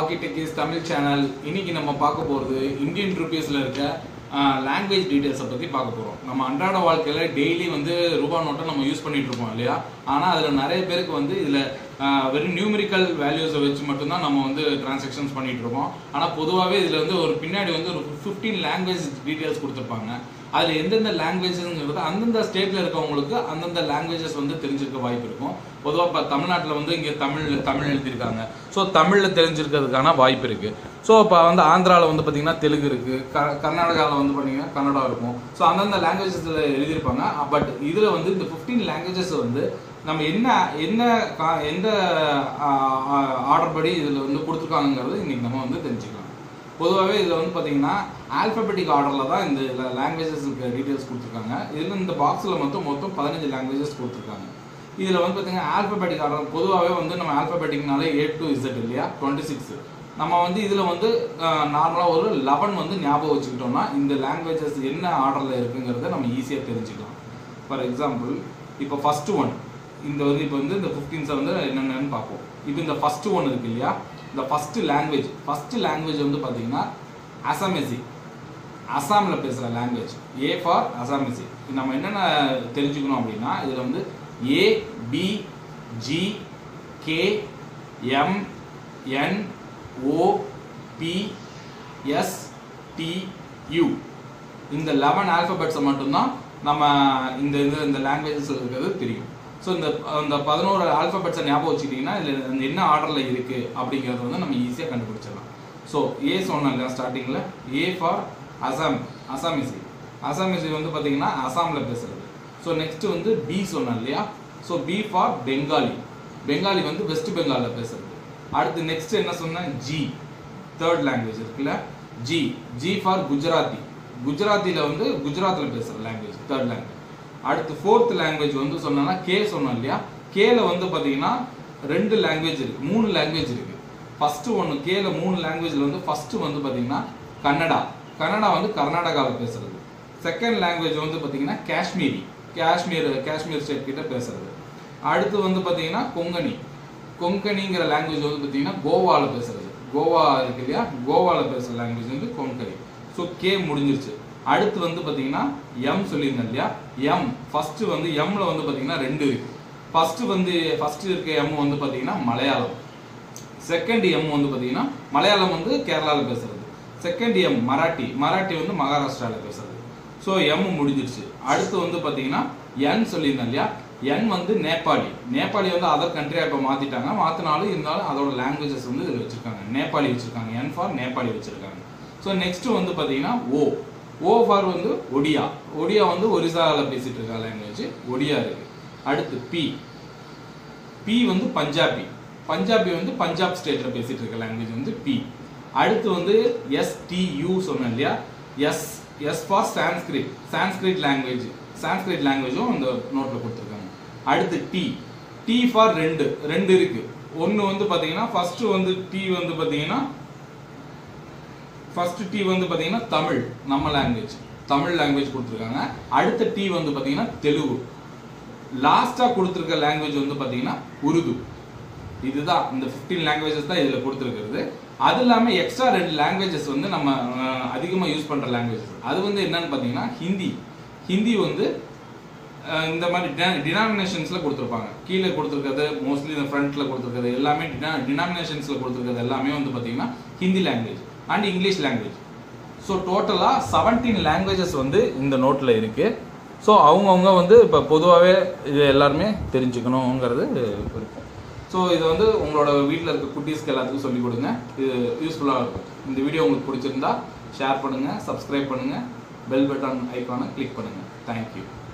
walkie techies Tamil channel இன்னைக்கு நம்ம பார்க்க போகிறது இந்தியன் ருபீஸில் இருக்க லாங்குவேஜ் டீட்டெயில்ஸை பற்றி பார்க்க போகிறோம் நம்ம அன்றாட வாழ்க்கையில் டெய்லி வந்து ரூபா நோட்டை நம்ம யூஸ் பண்ணிட்டு இருப்போம் இல்லையா ஆனால் அதில் நிறைய பேருக்கு வந்து இதில் வெறும் நியூமரிக்கல் வேல்யூஸை வச்சு மட்டும்தான் நம்ம வந்து டிரான்சாக்ஷன்ஸ் பண்ணிட்டு இருக்கோம் ஆனால் பொதுவாகவே இதில் வந்து ஒரு பின்னாடி வந்து ஒரு ஃபிஃப்டீன் லாங்குவேஜ் டீட்டெயில்ஸ் கொடுத்துருப்பாங்க அதில் எந்தெந்த லாங்குவேஜஸ்ங்கிறது அந்தந்த ஸ்டேட்டில் இருக்கவங்களுக்கு அந்தந்த லாங்குவேஜஸ் வந்து தெரிஞ்சிருக்க வாய்ப்பு இருக்கும் பொதுவாக இப்போ தமிழ்நாட்டில் வந்து இங்கே தமிழ் தமிழ் எழுதியிருக்காங்க ஸோ தமிழில் தெரிஞ்சிருக்கிறதுக்கான வாய்ப்பு இருக்குது ஸோ இப்போ வந்து ஆந்திராவில் வந்து பார்த்தீங்கன்னா தெலுங்கு இருக்குது க கர்நாடகாவில் வந்து பார்த்தீங்கன்னா கன்னடா இருக்கும் ஸோ அந்தந்த லாங்குவேஜஸில் எழுதியிருப்பாங்க பட் இதில் வந்து இந்த ஃபிஃப்டீன் லாங்குவேஜஸ் வந்து நம்ம என்ன என்ன கா- எந்த ஆர்டர் படி இதில் வந்து கொடுத்துருக்காங்கிறது இன்னைக்கு நம்ம வந்து தெரிஞ்சுக்கலாம் பொதுவாகவே இதில் வந்து பார்த்தீங்கன்னா ஆல்பபெட்டிக் ஆர்டரில் தான் இந்த லாங்குவேஜஸ்க்கு டீட்டெயில்ஸ் கொடுத்துருக்காங்க இதில் இந்த பாக்ஸில் மொத்தம் மொத்தம் பதினஞ்சு லாங்குவேஜஸ் கொடுத்துருக்காங்க இதில் வந்து பார்த்தீங்கன்னா ஆல்பபெட்டிக் ஆர்டர் பொதுவாகவே வந்து நம்ம ஆல்பபெட்டிக்னாலே ஏ டு இசட் இல்லையா டுவெண்ட்டி சிக்ஸ் நம்ம வந்து இதில் வந்து நார்மலாக ஒரு லெவன் வந்து ஞாபகம் வச்சுக்கிட்டோம்னா இந்த லாங்குவேஜஸ் என்ன ஆர்டரில் இருக்குங்கிறத நம்ம ஈஸியாக தெரிஞ்சுக்கலாம் ஃபார் எக்ஸாம்பிள் இப்போ ஃபர்ஸ்ட் ஒன் இந்த வந்து இப்போ வந்து இந்த ஃபிஃப்டீன்ஸை வந்து என்னென்னு பார்ப்போம் இப்போ இந்த ஃபர்ஸ்ட் ஒன் இருக்கு இல்லையா இந்த ஃபர்ஸ்ட் லாங்குவேஜ் ஃபர்ஸ்ட் லாங்குவேஜ் வந்து பார்த்தீங்கன்னா அசாமெசி அசாமில் பேசுகிற லாங்குவேஜ் ஏ ஃபார் அசாமிசி நம்ம என்னென்ன தெரிஞ்சுக்கணும் அப்படின்னா இதில் வந்து A B G K M N O P S T U இந்த லெவன் ஆல்பபெட்ஸை மட்டும்தான் நம்ம இந்த இது இந்த லாங்குவேஜஸ் இருக்கிறது தெரியும் ஸோ இந்த இந்த பதினோரு ஆல்பபெட்ஸை ஞாபகம் வச்சுக்கிட்டிங்கன்னா இதில் என்ன ஆர்டரில் இருக்குது அப்படிங்கிறத வந்து நம்ம ஈஸியாக கண்டுபிடிச்சிடலாம் ஸோ ஏ சொன்னோம் இல்லையா ஸ்டார்டிங்கில் ஏ ஃபார் அசாம் அசாமிசி அசாமிசி வந்து பார்த்தீங்கன்னா அசாமில் பேசுறது ஸோ நெக்ஸ்ட் வந்து பி சொன்னோம் இல்லையா so B for Bengali Bengali வந்து வெஸ்ட் பெங்காலில் பேசுறது அடுத்து நெக்ஸ்ட் என்ன சொன்னேன் ஜி தேர்ட் லாங்குவேஜ் இருக்குல்ல ஜி ஜி ஃபார் குஜராத்தி குஜராத்தியில் வந்து குஜராத்தில் பேசுகிற லாங்குவேஜ் தேர்ட் லாங்குவேஜ் அடுத்து ஃபோர்த் லாங்குவேஜ் வந்து சொன்னா கே சொன்னோம் இல்லையா கேல வந்து பார்த்தீங்கன்னா ரெண்டு லாங்குவேஜ் இருக்கு மூணு லாங்குவேஜ் இருக்கு ஃபர்ஸ்ட் ஒன்று கேல மூணு லாங்குவேஜ்ல வந்து ஃபர்ஸ்ட் வந்து பார்த்தீங்கன்னா கன்னடா கன்னடா வந்து கர்நாடகாவில் பேசுறது செகண்ட் லாங்குவேஜ் வந்து பார்த்தீங்கன்னா காஷ்மீரி காஷ்மீர் காஷ்மீர் ஸ்டேட் கிட்ட பேசுறது அடுத்து வந்து பார்த்தீங்கன்னா கொங்கணி கொங்கணிங்கிற லாங்குவேஜ் வந்து பார்த்தீங்கன்னா கோவாவில் பேசுறது கோவா இருக்கு இல்லையா கோவாவில் பேசுகிற லாங்குவேஜ் வந்து கொங்கணி ஸோ கே முடிஞ்சிருச்சு அடுத்து வந்து பார்த்தீங்கன்னா எம் சொல்லியிருந்தேன் இல்லையா எம் ஃபர்ஸ்ட் வந்து எம்ல வந்து பார்த்தீங்கன்னா ரெண்டு இருக்கு ஃபர்ஸ்ட் வந்து ஃபர்ஸ்ட் இருக்க எம் வந்து பார்த்தீங்கன்னா மலையாளம் செகண்ட் எம் வந்து பார்த்தீங்கன்னா மலையாளம் வந்து கேரளாவில் பேசுறது செகண்ட் எம் மராட்டி மராட்டி வந்து மகாராஷ்டிராவில் பேசுறது ஸோ எம் முடிஞ்சிருச்சு அடுத்து வந்து பார்த்தீங்கன்னா என் சொல்லியிருந்தேன் இல்லையா என் வந்து நேபாளி நேபாளி வந்து அதர் கண்ட்ரியாக இப்போ மாற்றிட்டாங்க மாற்றினாலும் இருந்தாலும் அதோட லாங்குவேஜஸ் வந்து இதில் வச்சுருக்காங்க நேபாளி வச்சுருக்காங்க என் ஃபார் நேபாளி வச்சுருக்காங்க ஸோ நெக்ஸ்ட் வந்து பார்த்தீங்கன்னா ஓ ஓ ஃபார் வந்து ஒடியா ஒடியா வந்து ஒரிசாவில் பேசிட்டு இருக்க லாங்குவேஜ் ஒடியா இருக்கு அடுத்து பி பி வந்து பஞ்சாபி பஞ்சாபி வந்து பஞ்சாப் ஸ்டேட்ல பேசிட்டு இருக்க லாங்குவேஜ் வந்து பி அடுத்து வந்து எஸ் டி யூ சொன்னேன் இல்லையா S S for Sanskrit Sanskrit language Sanskrit லாங்குவேஜும் இந்த நோட்ல கொடுத்துருக்காங்க அடுத்து டி டி ஃபார் ரெண்டு ரெண்டு இருக்கு ஒன்று வந்து பார்த்தீங்கன்னா ஃபர்ஸ்ட் வந்து டி வந்து பார்த்தீங்கன்னா ஃபர்ஸ்ட் டி வந்து பார்த்தீங்கன்னா தமிழ் நம்ம லாங்குவேஜ் தமிழ் லாங்குவேஜ் கொடுத்துருக்காங்க அடுத்த டி வந்து பார்த்தீங்கன்னா தெலுங்கு லாஸ்ட்டாக கொடுத்துருக்க லாங்குவேஜ் வந்து பார்த்தீங்கன்னா உருது இதுதான் இந்த ஃபிஃப்டீன் லாங்குவேஜஸ் தான் இதில் கொடுத்துருக்கிறது அது இல்லாமல் எக்ஸ்ட்ரா ரெண்டு லாங்குவேஜஸ் வந்து நம்ம அதிகமாக யூஸ் பண்ணுற லாங்குவேஜஸ் அது வந்து என்னன்னு பார்த்தீங்கன்னா ஹிந்தி ஹிந்தி வந்து அஹ், இந்த மாதிரி டினாமினேஷன்ஸில் கொடுத்துருப்பாங்க கீழே கொடுத்துருக்கிறது மோஸ்ட்லி இந்த ஃப்ரண்ட்டில் கொடுத்துருக்கிறது எல்லாமே டினாமினேஷன்ஸில் கொடுத்துருக்கிறது எல்லாமே வந்து பார்த்தீங்கன்னா Hindi language and English language so டோட்டலாக செவன்டீன் லாங்குவேஜஸ் வந்து இந்த நோட்டில் இருக்குது ஸோ அவங்கவுங்க வந்து இப்போ பொதுவாகவே இது எல்லாருமே தெரிஞ்சுக்கணுங்கிறது இருக்கும் ஸோ இது வந்து உங்களோட வீட்டில் இருக்க குட்டீஸ்க்கு எல்லாத்துக்கும் சொல்லிக் கொடுங்க இது யூஸ்ஃபுல்லாக இருக்கும் இந்த வீடியோ உங்களுக்கு பிடிச்சிருந்தா ஷேர் பண்ணுங்கள் சப்ஸ்கிரைப் பண்ணுங்கள் பெல் பட்டன் ஐக்கானை கிளிக் பண்ணுங்கள் தேங்க்யூ